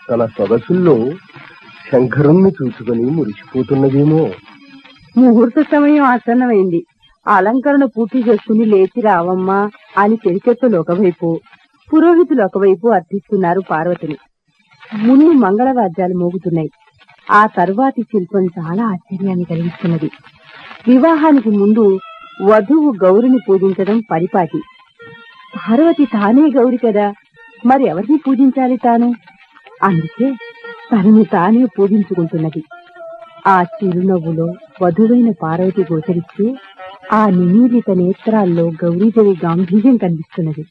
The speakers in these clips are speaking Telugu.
తన సొగసుల్లో శంకరుణ్ణి చూసుకొని మురిసిపోతున్నదేమో ముహూర్త సమయం ఆసన్నమైంది అలంకరణ పూర్తి చేసుకుని లేచి రావమ్మా అని చెరిచెత్తలు ఒకవైపు పురోహితులు ఒకవైపు అర్థిస్తున్నారు పార్వతిని ముందు మంగళవాద్యాలు మోగుతున్నాయి ఆ తరువాతి శిల్పం చాలా ఆశ్చర్యాన్ని కలిగిస్తున్నది వివాహానికి ముందు వధువు గౌరిని పూజించడం పరిపాటి పార్వతి తానే గౌరి కదా మరి ఎవరిని పూజించాలి తాను అందుకే తనను తానే పూజించుకుంటున్నది ఆ చిరునవ్వులో వధువైన పార్వతి గోచరిస్తూ ఆ నిమీలిత నేత్రాల్లో గౌరీదేవి గాంభీర్యం కనిపిస్తున్నది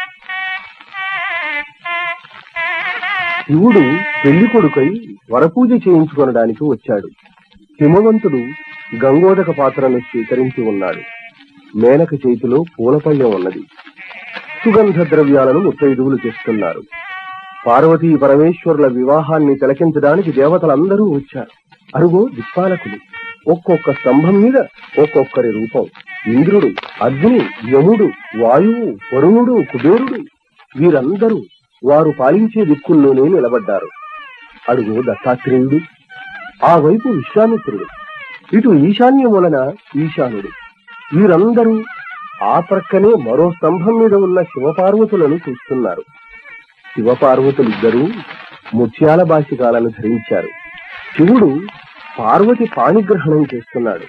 శివుడు పెళ్లి కొడుకై వరపూజ చేయించుకొనడానికి వచ్చాడు హిమవంతుడు గంగోదక పాత్రను స్వీకరించి ఉన్నాడు మేనక చేతిలో పూలపళ్ళెం ఉన్నది సుగంధ ద్రవ్యాలను ముత్తైదువులు చేస్తున్నారు పార్వతీ పరమేశ్వరుల వివాహాన్ని తిలకించడానికి దేవతలందరూ వచ్చారు అరుగో దిక్పాలకులు ఒక్కొక్క స్తంభం మీద ఒక్కొక్కరి రూపం ఇంద్రుడు అగ్ని యముడు వాయువు వరుణుడు కుబేరుడు వీరందరూ వారు పాలించే దిక్కుల్లోనే నిలబడ్డారు అడుగు దత్తాత్రేయుడు ఆ వైపు విశ్వామిత్రుడు ఇటు ఈశాన్యం వలన ఈశానుడు వీరందరూ ఆ ప్రక్కనే మరో స్తంభం మీద ఉన్న శివపార్వతులను చూస్తున్నారు శివపార్వతులిద్దరూ ముత్యాల బాసికాలను ధరించారు శివుడు పార్వతి పాణిగ్రహణం చేస్తున్నాడు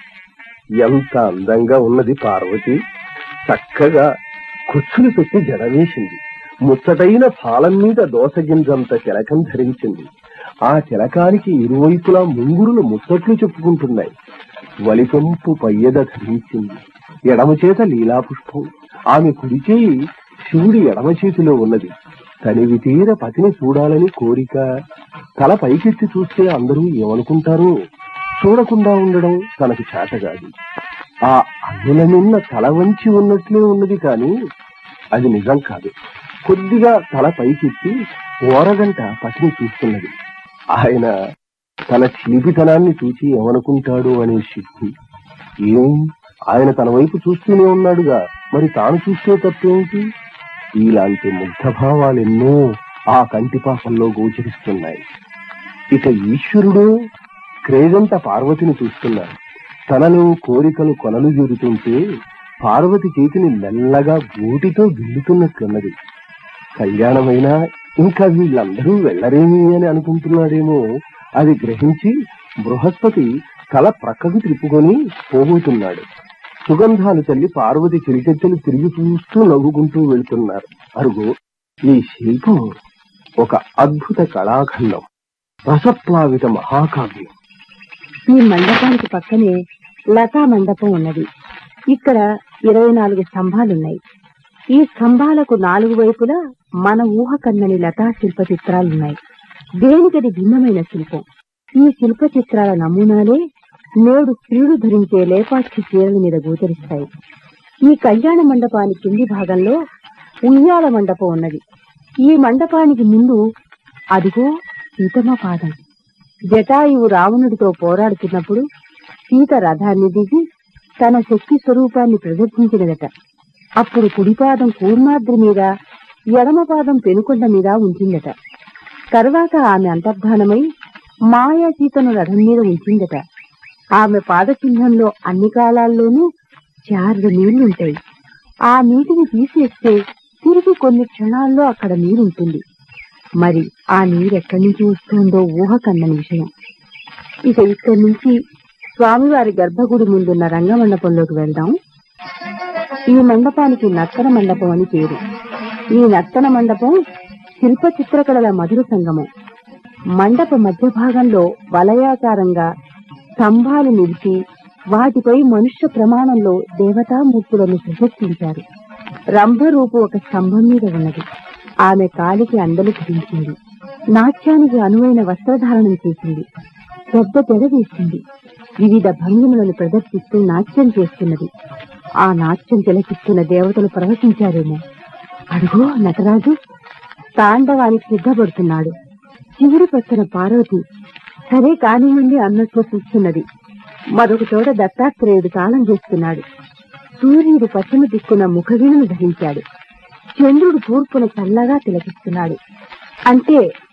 ఎంత అందంగా ఉన్నది పార్వతి చక్కగా కుచ్చులు పెట్టి జడవేసింది ముచ్చటైన పాలం మీద దోసగింజంత తిలకం ధరించింది ఆ తిలకానికి ఇరువైపులా ముంగురులు ముచ్చట్లు చెప్పుకుంటున్నాయి వలిపంపు పయ్యద ధరించింది ఎడమ చేత లీలాపుష్పం ఆమె కుడి చేయి శివుడి ఎడమ చేతిలో ఉన్నది తనివి తీర పతిని చూడాలని కోరిక తల పైకెత్తి చూస్తే అందరూ ఏమనుకుంటారో చూడకుండా ఉండడం తనకు చేతగాదు ఆ అన్నుల నిన్న తల వంచి ఉన్నట్లే ఉన్నది కాని అది నిజం కాదు కొద్దిగా తల పైకెత్తి ఓరగంట పతిని చూస్తున్నది ఆయన తన చిలిపితనాన్ని చూసి ఏమనుకుంటాడు అనే శక్తి ఏం ఆయన తన వైపు చూస్తూనే ఉన్నాడుగా మరి తాను చూస్తే తప్పేమిటి ఇలాంటి ముగ్ధ భావాలెన్నో ఆ కంటిపాపంలో గోచరిస్తున్నాయి ఇక ఈశ్వరుడు క్రేజంత పార్వతిని చూస్తున్నాడు తనలో కోరికలు కొనలు జరుగుతుంటే పార్వతి చేతిని మెల్లగా గూటితో గిల్లుతున్నట్లున్నది కళ్యాణమైనా ఇంకా వీళ్ళందరూ వెళ్ళరేమి అని అనుకుంటున్నాడేమో అది గ్రహించి బృహస్పతి తల ప్రక్కకు త్రిప్పుకొని పోబోతున్నాడు సుగంధాలు తల్లి పార్వతి కిరికెచ్చలు తిరిగి చూస్తూ నవ్వుకుంటూ వెళ్తున్నారు అరుగు ఈ శిల్పం ఒక అద్భుత కళాఖండం రసప్లావిత మహాకావ్యం ఈ మండపానికి పక్కనే లతా మండపం ఉన్నది ఇక్కడ ఇరవై నాలుగు స్తంభాలున్నాయి ఈ స్తంభాలకు నాలుగు వైపులా మన ఊహ కన్నని లతా శిల్ప చిత్రాలున్నాయి దేనికది భిన్నమైన శిల్పం ఈ శిల్ప చిత్రాల నమూనాలే నేడు స్త్రీలు ధరించే లేపాక్షి చీరల మీద గోచరిస్తాయి ఈ కళ్యాణ మండపాని కింది భాగంలో ఉయ్యాల మండపం ఉన్నది ఈ మండపానికి ముందు అదిగో సీతమ్మ పాదం జటాయువు రావణుడితో పోరాడుతున్నప్పుడు సీత రథాన్ని దిగి తన శక్తి స్వరూపాన్ని ప్రదర్శించినదట అప్పుడు కుడిపాదం కూర్మాద్రి మీద ఎడమ పాదం పెనుకొండ మీద ఉంచిందట తర్వాత ఆమె అంతర్ధానమై మాయా సీతను రథం మీద ఉంచిందట ఆమె పాదచిహ్నంలో అన్ని కాలాల్లోనూ చారు నీళ్లుంటాయి ఆ నీటిని తీసేస్తే తిరిగి కొన్ని క్షణాల్లో అక్కడ నీరుంటుంది మరి ఆ నీరు ఎక్కడి నుంచి వస్తుందో ఊహ కన్నని విషయం ఇక ఇక్కడి నుంచి స్వామివారి గర్భగుడి ముందున్న రంగమండపంలోకి వెళ్దాం ఈ మండపానికి నర్తన మండపం అని పేరు ఈ నర్తన మండపం శిల్ప చిత్రకళల మధుర సంగమం మండప మధ్య భాగంలో వలయాకారంగా స్తంభాలు నిలిచి వాటిపై మనుష్య ప్రమాణంలో దేవతామూర్తులను ప్రదర్శించారు రంభరూపు ఒక స్తంభం మీద ఉన్నది ఆమె కాలికి అందలు ధరించింది నాట్యానికి అనువైన వస్త్రధారణం చేసింది పెద్ద తెర వేసింది వివిధ భంగిమలను ప్రదర్శిస్తూ నాట్యం చేస్తున్నది ఆ నాట్యం తిలకిస్తున్న దేవతలు ప్రవచించారేమో అడుగో నటరాజు తాండవానికి సిద్ధపడుతున్నాడు చివరి పక్కన పార్వతి సరే కానివ్వండి అన్నట్లు చూస్తున్నది మరొక చోట దత్తాత్రేయుడు తాళం చేస్తున్నాడు సూర్యుడు పశ్చిమ దిక్కున ముఖవీణను ధరించాడు చంద్రుడు తూర్పున చల్లగా తిలకిస్తున్నాడు అంటే